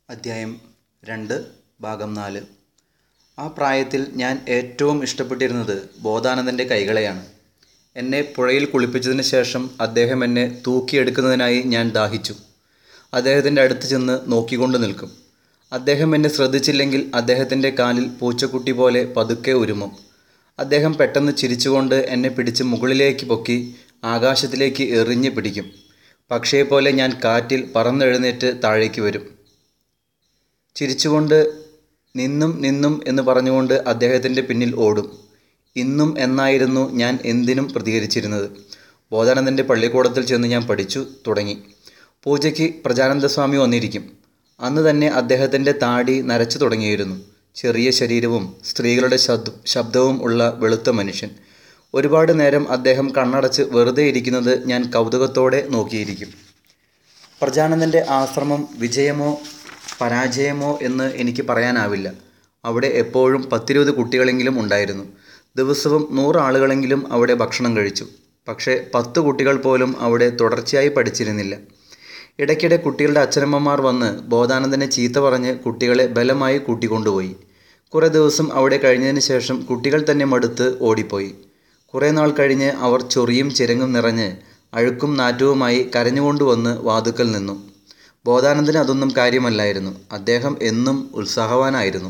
അദ്ധ്യായം രണ്ട് ഭാഗം നാല് ആ പ്രായത്തിൽ ഞാൻ ഏറ്റവും ഇഷ്ടപ്പെട്ടിരുന്നത് ബോധാനന്ദൻ്റെ കൈകളെയാണ് എന്നെ പുഴയിൽ കുളിപ്പിച്ചതിന് ശേഷം അദ്ദേഹം എന്നെ തൂക്കിയെടുക്കുന്നതിനായി ഞാൻ ദാഹിച്ചു അദ്ദേഹത്തിൻ്റെ അടുത്ത് ചെന്ന് നോക്കിക്കൊണ്ട് നിൽക്കും അദ്ദേഹം എന്നെ ശ്രദ്ധിച്ചില്ലെങ്കിൽ അദ്ദേഹത്തിൻ്റെ കാലിൽ പൂച്ചക്കുട്ടി പോലെ പതുക്കെ ഉരുമും അദ്ദേഹം പെട്ടെന്ന് ചിരിച്ചുകൊണ്ട് എന്നെ പിടിച്ച് മുകളിലേക്ക് പൊക്കി ആകാശത്തിലേക്ക് എറിഞ്ഞ് പിടിക്കും പക്ഷിയെപ്പോലെ ഞാൻ കാറ്റിൽ പറന്നെഴുന്നേറ്റ് താഴേക്ക് വരും ചിരിച്ചുകൊണ്ട് നിന്നും നിന്നും എന്ന് പറഞ്ഞുകൊണ്ട് അദ്ദേഹത്തിൻ്റെ പിന്നിൽ ഓടും ഇന്നും എന്നായിരുന്നു ഞാൻ എന്തിനും പ്രതികരിച്ചിരുന്നത് ബോധാനന്ദൻ്റെ പള്ളിക്കൂടത്തിൽ ചെന്ന് ഞാൻ പഠിച്ചു തുടങ്ങി പൂജയ്ക്ക് പ്രജാനന്ദസ്വാമി വന്നിരിക്കും അന്ന് തന്നെ അദ്ദേഹത്തിൻ്റെ താടി നരച്ചു തുടങ്ങിയിരുന്നു ചെറിയ ശരീരവും സ്ത്രീകളുടെ ശബ്ദ ശബ്ദവും ഉള്ള വെളുത്ത മനുഷ്യൻ ഒരുപാട് നേരം അദ്ദേഹം കണ്ണടച്ച് വെറുതെ ഇരിക്കുന്നത് ഞാൻ കൗതുകത്തോടെ നോക്കിയിരിക്കും പ്രജാനന്ദൻ്റെ ആശ്രമം വിജയമോ പരാജയമോ എന്ന് എനിക്ക് പറയാനാവില്ല അവിടെ എപ്പോഴും പത്തിരുപത് കുട്ടികളെങ്കിലും ഉണ്ടായിരുന്നു ദിവസവും നൂറ് ആളുകളെങ്കിലും അവിടെ ഭക്ഷണം കഴിച്ചു പക്ഷേ പത്ത് കുട്ടികൾ പോലും അവിടെ തുടർച്ചയായി പഠിച്ചിരുന്നില്ല ഇടയ്ക്കിടെ കുട്ടികളുടെ അച്ഛനമ്മമാർ വന്ന് ബോധാനന്ദനെ ചീത്ത പറഞ്ഞ് കുട്ടികളെ ബലമായി കൂട്ടിക്കൊണ്ടുപോയി കുറേ ദിവസം അവിടെ കഴിഞ്ഞതിന് ശേഷം കുട്ടികൾ തന്നെ മടുത്ത് ഓടിപ്പോയി കുറേ നാൾ കഴിഞ്ഞ് അവർ ചൊറിയും ചിരങ്ങും നിറഞ്ഞ് അഴുക്കും നാറ്റവുമായി കരഞ്ഞുകൊണ്ടുവന്ന് വാതുക്കൽ നിന്നു ബോധാനന്ദന് അതൊന്നും കാര്യമല്ലായിരുന്നു അദ്ദേഹം എന്നും ഉത്സാഹവാനായിരുന്നു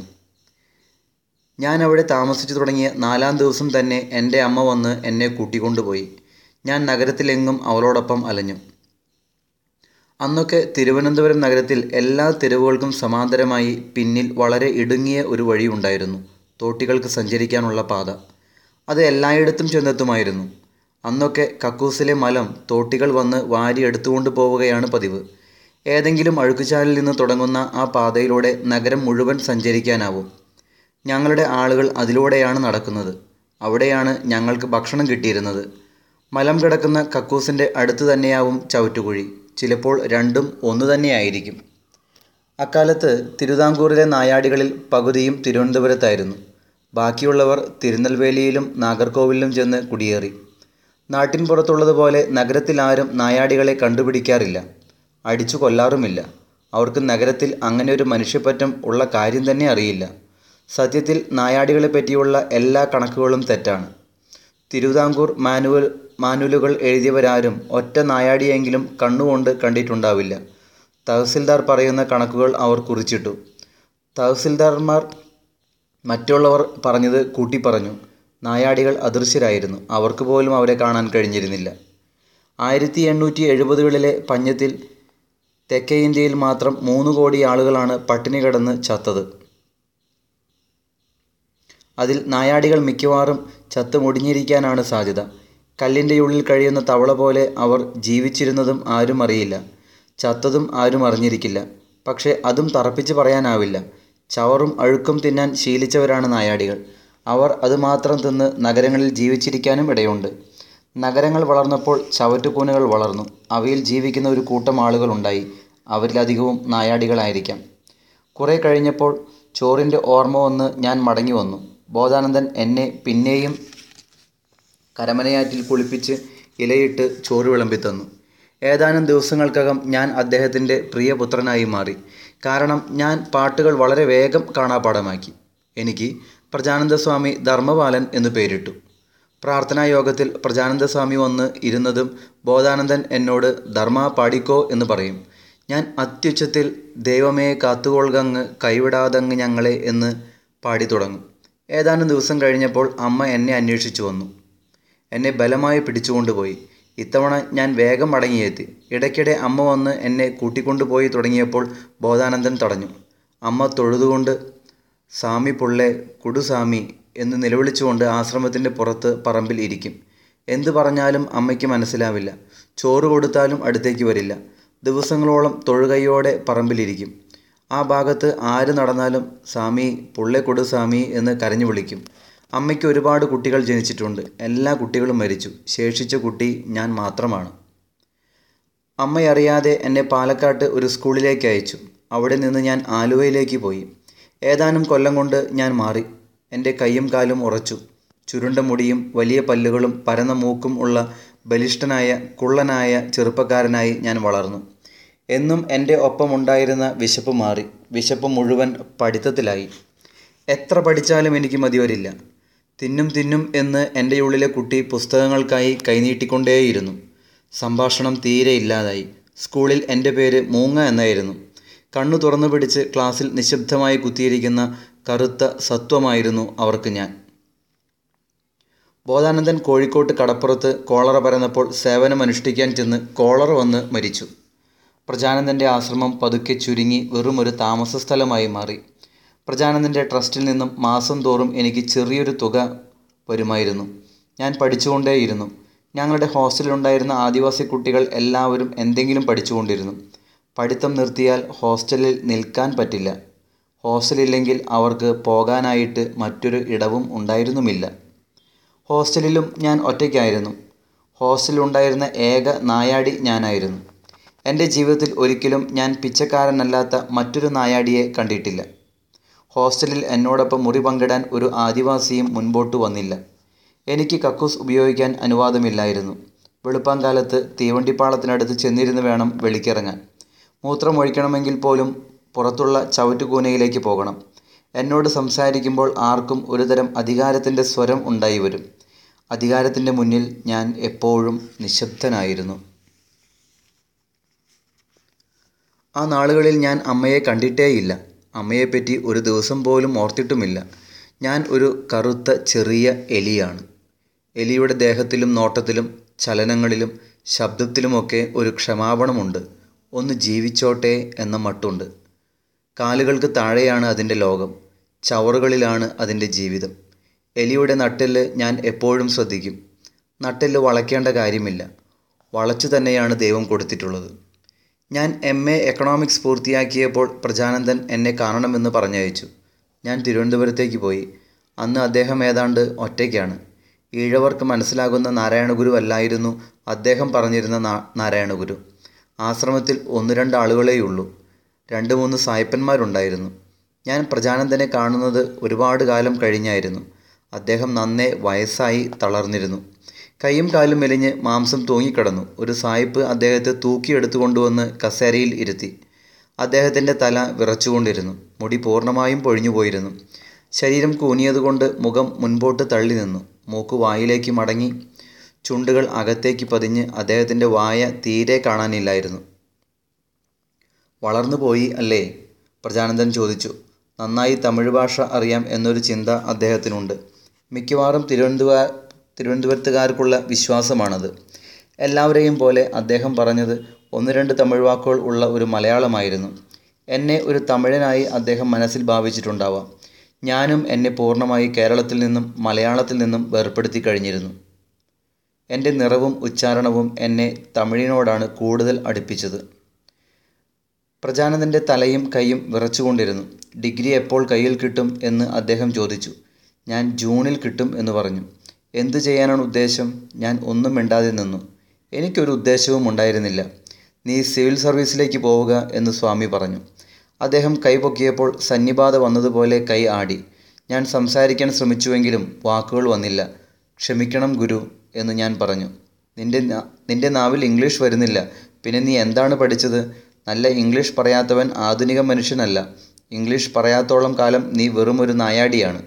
ഞാൻ അവിടെ താമസിച്ചു തുടങ്ങിയ നാലാം ദിവസം തന്നെ എൻ്റെ അമ്മ വന്ന് എന്നെ കൂട്ടിക്കൊണ്ടുപോയി ഞാൻ നഗരത്തിലെങ്ങും അവളോടൊപ്പം അലഞ്ഞു അന്നൊക്കെ തിരുവനന്തപുരം നഗരത്തിൽ എല്ലാ തെരുവുകൾക്കും സമാന്തരമായി പിന്നിൽ വളരെ ഇടുങ്ങിയ ഒരു വഴി ഉണ്ടായിരുന്നു തോട്ടികൾക്ക് സഞ്ചരിക്കാനുള്ള പാത അത് എല്ലായിടത്തും ചെന്നെത്തുമായിരുന്നു അന്നൊക്കെ കക്കൂസിലെ മലം തോട്ടികൾ വന്ന് വാരി എടുത്തുകൊണ്ട് പോവുകയാണ് പതിവ് ഏതെങ്കിലും അഴുക്കുചാലിൽ നിന്ന് തുടങ്ങുന്ന ആ പാതയിലൂടെ നഗരം മുഴുവൻ സഞ്ചരിക്കാനാവും ഞങ്ങളുടെ ആളുകൾ അതിലൂടെയാണ് നടക്കുന്നത് അവിടെയാണ് ഞങ്ങൾക്ക് ഭക്ഷണം കിട്ടിയിരുന്നത് മലം കിടക്കുന്ന കക്കൂസിൻ്റെ അടുത്ത് തന്നെയാവും ചവിറ്റുകുഴി ചിലപ്പോൾ രണ്ടും ഒന്നു തന്നെയായിരിക്കും അക്കാലത്ത് തിരുവിതാംകൂറിലെ നായാടികളിൽ പകുതിയും തിരുവനന്തപുരത്തായിരുന്നു ബാക്കിയുള്ളവർ തിരുനെൽവേലിയിലും നാഗർകോവിലിലും ചെന്ന് കുടിയേറി നാട്ടിൻ പുറത്തുള്ളതുപോലെ നഗരത്തിൽ ആരും നായാടികളെ കണ്ടുപിടിക്കാറില്ല അടിച്ചു കൊല്ലാറുമില്ല അവർക്ക് നഗരത്തിൽ അങ്ങനെ ഒരു മനുഷ്യപ്പറ്റം ഉള്ള കാര്യം തന്നെ അറിയില്ല സത്യത്തിൽ നായാടികളെ പറ്റിയുള്ള എല്ലാ കണക്കുകളും തെറ്റാണ് തിരുവിതാംകൂർ മാനുവൽ മാനുവലുകൾ എഴുതിയവരാരും ഒറ്റ നായാടിയെങ്കിലും കണ്ണുകൊണ്ട് കണ്ടിട്ടുണ്ടാവില്ല തഹസിൽദാർ പറയുന്ന കണക്കുകൾ അവർ കുറിച്ചിട്ടു തഹസിൽദാർമാർ മറ്റുള്ളവർ പറഞ്ഞത് കൂട്ടി പറഞ്ഞു നായാടികൾ അദൃശ്യരായിരുന്നു അവർക്ക് പോലും അവരെ കാണാൻ കഴിഞ്ഞിരുന്നില്ല ആയിരത്തി എണ്ണൂറ്റി എഴുപതുകളിലെ പഞ്ഞത്തിൽ തെക്കേ ഇന്ത്യയിൽ മാത്രം മൂന്ന് കോടി ആളുകളാണ് പട്ടിണി കിടന്ന് ചത്തത് അതിൽ നായാടികൾ മിക്കവാറും ചത്ത് മുടിഞ്ഞിരിക്കാനാണ് സാധ്യത കല്ലിൻ്റെ ഉള്ളിൽ കഴിയുന്ന തവള പോലെ അവർ ജീവിച്ചിരുന്നതും ആരും അറിയില്ല ചത്തതും ആരും അറിഞ്ഞിരിക്കില്ല പക്ഷേ അതും തറപ്പിച്ച് പറയാനാവില്ല ചവറും അഴുക്കും തിന്നാൻ ശീലിച്ചവരാണ് നായാടികൾ അവർ അതുമാത്രം തിന്ന് നഗരങ്ങളിൽ ജീവിച്ചിരിക്കാനും ഇടയുണ്ട് നഗരങ്ങൾ വളർന്നപ്പോൾ ചവറ്റുകൂനുകൾ വളർന്നു അവയിൽ ജീവിക്കുന്ന ഒരു കൂട്ടം ആളുകളുണ്ടായി അവരിലധികവും നായാടികളായിരിക്കാം കുറേ കഴിഞ്ഞപ്പോൾ ചോറിൻ്റെ ഓർമ്മ വന്ന് ഞാൻ മടങ്ങി വന്നു ബോധാനന്ദൻ എന്നെ പിന്നെയും കരമനയാറ്റിൽ കുളിപ്പിച്ച് ഇലയിട്ട് ചോറ് വിളമ്പിത്തന്നു ഏതാനും ദിവസങ്ങൾക്കകം ഞാൻ അദ്ദേഹത്തിൻ്റെ പ്രിയപുത്രനായി മാറി കാരണം ഞാൻ പാട്ടുകൾ വളരെ വേഗം കാണാപ്പാടമാക്കി എനിക്ക് പ്രജാനന്ദസ്വാമി ധർമ്മപാലൻ എന്നു പേരിട്ടു പ്രാർത്ഥനാ യോഗത്തിൽ പ്രജാനന്ദസ്വാമി വന്ന് ഇരുന്നതും ബോധാനന്ദൻ എന്നോട് ധർമ്മ പാടിക്കോ എന്ന് പറയും ഞാൻ അത്യുച്ചത്തിൽ ദൈവമേ കാത്തുകൊള്ളുകങ്ങ് കൈവിടാതങ്ങ് ഞങ്ങളെ എന്ന് പാടി തുടങ്ങും ഏതാനും ദിവസം കഴിഞ്ഞപ്പോൾ അമ്മ എന്നെ അന്വേഷിച്ചു വന്നു എന്നെ ബലമായി പിടിച്ചുകൊണ്ടുപോയി ഇത്തവണ ഞാൻ വേഗം മടങ്ങിയെത്തി ഇടയ്ക്കിടെ അമ്മ വന്ന് എന്നെ കൂട്ടിക്കൊണ്ടുപോയി തുടങ്ങിയപ്പോൾ ബോധാനന്ദൻ തടഞ്ഞു അമ്മ തൊഴുതുകൊണ്ട് സാമി പുള്ളെ കുടുസാമി എന്ന് നിലവിളിച്ചുകൊണ്ട് ആശ്രമത്തിൻ്റെ പുറത്ത് പറമ്പിൽ ഇരിക്കും എന്തു പറഞ്ഞാലും അമ്മയ്ക്ക് മനസ്സിലാവില്ല ചോറ് കൊടുത്താലും അടുത്തേക്ക് വരില്ല ദിവസങ്ങളോളം തൊഴുകൈയോടെ പറമ്പിലിരിക്കും ആ ഭാഗത്ത് ആര് നടന്നാലും സാമി പുള്ളെ കൊടു സാമി എന്ന് കരഞ്ഞു വിളിക്കും അമ്മയ്ക്ക് ഒരുപാട് കുട്ടികൾ ജനിച്ചിട്ടുണ്ട് എല്ലാ കുട്ടികളും മരിച്ചു ശേഷിച്ച കുട്ടി ഞാൻ മാത്രമാണ് അമ്മയറിയാതെ എന്നെ പാലക്കാട്ട് ഒരു സ്കൂളിലേക്ക് അയച്ചു അവിടെ നിന്ന് ഞാൻ ആലുവയിലേക്ക് പോയി ഏതാനും കൊല്ലം കൊണ്ട് ഞാൻ മാറി എൻ്റെ കൈയും കാലും ഉറച്ചു ചുരുണ്ട മുടിയും വലിയ പല്ലുകളും പരന്ന മൂക്കും ഉള്ള ബലിഷ്ഠനായ കുള്ളനായ ചെറുപ്പക്കാരനായി ഞാൻ വളർന്നു എന്നും എൻ്റെ ഒപ്പമുണ്ടായിരുന്ന വിശപ്പ് മാറി വിശപ്പ് മുഴുവൻ പഠിത്തത്തിലായി എത്ര പഠിച്ചാലും എനിക്ക് മതി വരില്ല തിന്നും തിന്നും എന്ന് എൻ്റെ ഉള്ളിലെ കുട്ടി പുസ്തകങ്ങൾക്കായി കൈനീട്ടിക്കൊണ്ടേയിരുന്നു സംഭാഷണം തീരെ ഇല്ലാതായി സ്കൂളിൽ എൻ്റെ പേര് മൂങ്ങ എന്നായിരുന്നു കണ്ണു തുറന്നു പിടിച്ച് ക്ലാസ്സിൽ നിശബ്ദമായി കുത്തിയിരിക്കുന്ന കറുത്ത സത്വമായിരുന്നു അവർക്ക് ഞാൻ ബോധാനന്ദൻ കോഴിക്കോട്ട് കടപ്പുറത്ത് കോളറ പരന്നപ്പോൾ സേവനമനുഷ്ഠിക്കാൻ ചെന്ന് കോളറ വന്ന് മരിച്ചു പ്രജാനന്ദൻ്റെ ആശ്രമം പതുക്കെ ചുരുങ്ങി വെറുമൊരു താമസ സ്ഥലമായി മാറി പ്രജാനന്ദൻ്റെ ട്രസ്റ്റിൽ നിന്നും മാസം തോറും എനിക്ക് ചെറിയൊരു തുക വരുമായിരുന്നു ഞാൻ പഠിച്ചുകൊണ്ടേയിരുന്നു ഞങ്ങളുടെ ഹോസ്റ്റലിലുണ്ടായിരുന്ന ആദിവാസി കുട്ടികൾ എല്ലാവരും എന്തെങ്കിലും പഠിച്ചുകൊണ്ടിരുന്നു പഠിത്തം നിർത്തിയാൽ ഹോസ്റ്റലിൽ നിൽക്കാൻ പറ്റില്ല ഹോസ്റ്റലില്ലെങ്കിൽ അവർക്ക് പോകാനായിട്ട് മറ്റൊരു ഇടവും ഉണ്ടായിരുന്നുമില്ല ഹോസ്റ്റലിലും ഞാൻ ഒറ്റയ്ക്കായിരുന്നു ഹോസ്റ്റലിലുണ്ടായിരുന്ന ഏക നായാടി ഞാനായിരുന്നു എൻ്റെ ജീവിതത്തിൽ ഒരിക്കലും ഞാൻ പിച്ചക്കാരനല്ലാത്ത മറ്റൊരു നായാടിയെ കണ്ടിട്ടില്ല ഹോസ്റ്റലിൽ എന്നോടൊപ്പം മുറി പങ്കിടാൻ ഒരു ആദിവാസിയും മുൻപോട്ട് വന്നില്ല എനിക്ക് കക്കൂസ് ഉപയോഗിക്കാൻ അനുവാദമില്ലായിരുന്നു വെളുപ്പാങ്കാലത്ത് തീവണ്ടിപ്പാളത്തിനടുത്ത് ചെന്നിരുന്ന് വേണം വെളിക്കിറങ്ങാൻ മൂത്രമൊഴിക്കണമെങ്കിൽ പോലും പുറത്തുള്ള ചവറ്റുകൂനയിലേക്ക് പോകണം എന്നോട് സംസാരിക്കുമ്പോൾ ആർക്കും ഒരുതരം അധികാരത്തിൻ്റെ സ്വരം ഉണ്ടായി വരും അധികാരത്തിൻ്റെ മുന്നിൽ ഞാൻ എപ്പോഴും നിശബ്ദനായിരുന്നു ആ നാളുകളിൽ ഞാൻ അമ്മയെ കണ്ടിട്ടേയില്ല അമ്മയെപ്പറ്റി ഒരു ദിവസം പോലും ഓർത്തിട്ടുമില്ല ഞാൻ ഒരു കറുത്ത ചെറിയ എലിയാണ് എലിയുടെ ദേഹത്തിലും നോട്ടത്തിലും ചലനങ്ങളിലും ശബ്ദത്തിലുമൊക്കെ ഒരു ക്ഷമാപണമുണ്ട് ഒന്ന് ജീവിച്ചോട്ടെ എന്ന മട്ടുണ്ട് കാലുകൾക്ക് താഴെയാണ് അതിൻ്റെ ലോകം ചവറുകളിലാണ് അതിൻ്റെ ജീവിതം എലിയുടെ നട്ടെല്ല് ഞാൻ എപ്പോഴും ശ്രദ്ധിക്കും നട്ടെല്ല് വളയ്ക്കേണ്ട കാര്യമില്ല വളച്ചു തന്നെയാണ് ദൈവം കൊടുത്തിട്ടുള്ളത് ഞാൻ എം എ എക്കണോമിക്സ് പൂർത്തിയാക്കിയപ്പോൾ പ്രജാനന്ദൻ എന്നെ കാണണമെന്ന് പറഞ്ഞയച്ചു ഞാൻ തിരുവനന്തപുരത്തേക്ക് പോയി അന്ന് അദ്ദേഹം ഏതാണ്ട് ഒറ്റയ്ക്കാണ് ഈഴവർക്ക് മനസ്സിലാകുന്ന നാരായണഗുരു അല്ലായിരുന്നു അദ്ദേഹം പറഞ്ഞിരുന്ന നാ നാരായണഗുരു ആശ്രമത്തിൽ ഒന്ന് രണ്ട് ആളുകളേയുള്ളൂ രണ്ട് മൂന്ന് സായപ്പന്മാരുണ്ടായിരുന്നു ഞാൻ പ്രജാനന്ദനെ കാണുന്നത് ഒരുപാട് കാലം കഴിഞ്ഞായിരുന്നു അദ്ദേഹം നന്നേ വയസ്സായി തളർന്നിരുന്നു കൈയും കാലും മെലിഞ്ഞ് മാംസം തൂങ്ങിക്കിടന്നു ഒരു സായിപ്പ് അദ്ദേഹത്തെ തൂക്കിയെടുത്തു കൊണ്ടുവന്ന് കസേരയിൽ ഇരുത്തി അദ്ദേഹത്തിൻ്റെ തല വിറച്ചുകൊണ്ടിരുന്നു മുടി പൂർണ്ണമായും പൊഴിഞ്ഞു പോയിരുന്നു ശരീരം കൂനിയതുകൊണ്ട് മുഖം മുൻപോട്ട് തള്ളി നിന്നു മൂക്ക് വായിലേക്ക് മടങ്ങി ചുണ്ടുകൾ അകത്തേക്ക് പതിഞ്ഞ് അദ്ദേഹത്തിൻ്റെ വായ തീരെ കാണാനില്ലായിരുന്നു വളർന്നു പോയി അല്ലേ പ്രജാനന്ദൻ ചോദിച്ചു നന്നായി തമിഴ് ഭാഷ അറിയാം എന്നൊരു ചിന്ത അദ്ദേഹത്തിനുണ്ട് മിക്കവാറും തിരുവനന്തപുര തിരുവനന്തപുരത്തുകാർക്കുള്ള വിശ്വാസമാണത് എല്ലാവരെയും പോലെ അദ്ദേഹം പറഞ്ഞത് ഒന്ന് രണ്ട് തമിഴ് വാക്കുകൾ ഉള്ള ഒരു മലയാളമായിരുന്നു എന്നെ ഒരു തമിഴനായി അദ്ദേഹം മനസ്സിൽ ഭാവിച്ചിട്ടുണ്ടാവാം ഞാനും എന്നെ പൂർണ്ണമായി കേരളത്തിൽ നിന്നും മലയാളത്തിൽ നിന്നും വേർപ്പെടുത്തി കഴിഞ്ഞിരുന്നു എൻ്റെ നിറവും ഉച്ചാരണവും എന്നെ തമിഴിനോടാണ് കൂടുതൽ അടുപ്പിച്ചത് പ്രജാനന്ദൻ്റെ തലയും കൈയും വിറച്ചുകൊണ്ടിരുന്നു ഡിഗ്രി എപ്പോൾ കയ്യിൽ കിട്ടും എന്ന് അദ്ദേഹം ചോദിച്ചു ഞാൻ ജൂണിൽ കിട്ടും എന്ന് പറഞ്ഞു എന്തു ചെയ്യാനാണ് ഉദ്ദേശം ഞാൻ ഒന്നും മിണ്ടാതെ നിന്നു എനിക്കൊരു ഉദ്ദേശവും ഉണ്ടായിരുന്നില്ല നീ സിവിൽ സർവീസിലേക്ക് പോവുക എന്ന് സ്വാമി പറഞ്ഞു അദ്ദേഹം കൈ പൊക്കിയപ്പോൾ സന്നിബാധ വന്നതുപോലെ കൈ ആടി ഞാൻ സംസാരിക്കാൻ ശ്രമിച്ചുവെങ്കിലും വാക്കുകൾ വന്നില്ല ക്ഷമിക്കണം ഗുരു എന്ന് ഞാൻ പറഞ്ഞു നിന്റെ നിന്റെ നാവിൽ ഇംഗ്ലീഷ് വരുന്നില്ല പിന്നെ നീ എന്താണ് പഠിച്ചത് നല്ല ഇംഗ്ലീഷ് പറയാത്തവൻ ആധുനിക മനുഷ്യനല്ല ഇംഗ്ലീഷ് പറയാത്തോളം കാലം നീ വെറും ഒരു നായാടിയാണ്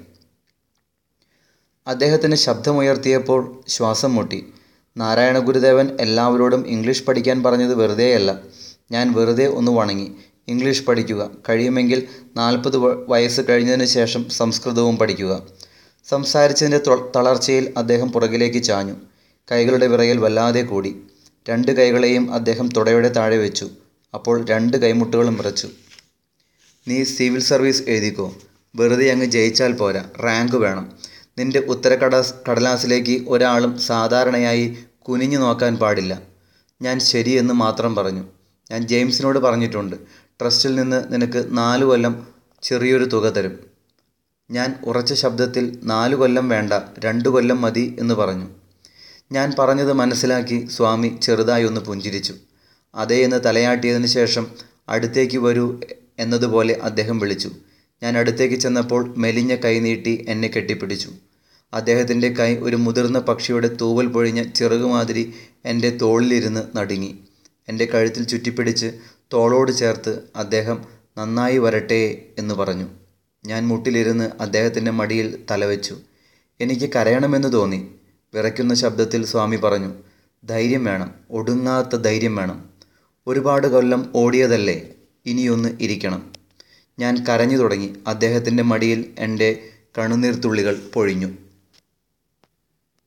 അദ്ദേഹത്തിന് ശബ്ദമുയർത്തിയപ്പോൾ ശ്വാസം മുട്ടി നാരായണ ഗുരുദേവൻ എല്ലാവരോടും ഇംഗ്ലീഷ് പഠിക്കാൻ പറഞ്ഞത് വെറുതെയല്ല ഞാൻ വെറുതെ ഒന്ന് വണങ്ങി ഇംഗ്ലീഷ് പഠിക്കുക കഴിയുമെങ്കിൽ നാൽപ്പത് വയസ്സ് കഴിഞ്ഞതിന് ശേഷം സംസ്കൃതവും പഠിക്കുക സംസാരിച്ചതിൻ്റെ തളർച്ചയിൽ അദ്ദേഹം പുറകിലേക്ക് ചാഞ്ഞു കൈകളുടെ വിറയൽ വല്ലാതെ കൂടി രണ്ട് കൈകളെയും അദ്ദേഹം തുടയുടെ താഴെ വെച്ചു അപ്പോൾ രണ്ട് കൈമുട്ടുകളും വിറച്ചു നീ സിവിൽ സർവീസ് എഴുതിക്കോ വെറുതെ അങ്ങ് ജയിച്ചാൽ പോരാ റാങ്ക് വേണം നിന്റെ ഉത്തരക്കടലാസ് കടലാസിലേക്ക് ഒരാളും സാധാരണയായി കുനിഞ്ഞു നോക്കാൻ പാടില്ല ഞാൻ ശരിയെന്ന് മാത്രം പറഞ്ഞു ഞാൻ ജെയിംസിനോട് പറഞ്ഞിട്ടുണ്ട് ട്രസ്റ്റിൽ നിന്ന് നിനക്ക് നാല് കൊല്ലം ചെറിയൊരു തുക തരും ഞാൻ ഉറച്ച ശബ്ദത്തിൽ നാല് കൊല്ലം വേണ്ട രണ്ട് കൊല്ലം മതി എന്ന് പറഞ്ഞു ഞാൻ പറഞ്ഞത് മനസ്സിലാക്കി സ്വാമി ചെറുതായി ഒന്ന് പുഞ്ചിരിച്ചു അതേ എന്ന് തലയാട്ടിയതിന് ശേഷം അടുത്തേക്ക് വരൂ എന്നതുപോലെ അദ്ദേഹം വിളിച്ചു ഞാൻ അടുത്തേക്ക് ചെന്നപ്പോൾ മെലിഞ്ഞ കൈ നീട്ടി എന്നെ കെട്ടിപ്പിടിച്ചു അദ്ദേഹത്തിൻ്റെ കൈ ഒരു മുതിർന്ന പക്ഷിയുടെ തൂവൽ പൊഴിഞ്ഞ ചിറകുമാതിരി എൻ്റെ തോളിലിരുന്ന് നടുങ്ങി എൻ്റെ കഴുത്തിൽ ചുറ്റിപ്പിടിച്ച് തോളോട് ചേർത്ത് അദ്ദേഹം നന്നായി വരട്ടെ എന്ന് പറഞ്ഞു ഞാൻ മുട്ടിലിരുന്ന് അദ്ദേഹത്തിൻ്റെ മടിയിൽ തലവെച്ചു എനിക്ക് കരയണമെന്ന് തോന്നി വിറയ്ക്കുന്ന ശബ്ദത്തിൽ സ്വാമി പറഞ്ഞു ധൈര്യം വേണം ഒടുങ്ങാത്ത ധൈര്യം വേണം ഒരുപാട് കൊല്ലം ഓടിയതല്ലേ ഇനിയൊന്ന് ഇരിക്കണം ഞാൻ കരഞ്ഞു തുടങ്ങി അദ്ദേഹത്തിൻ്റെ മടിയിൽ എൻ്റെ കണ്ണുനീർത്തുള്ളികൾ പൊഴിഞ്ഞു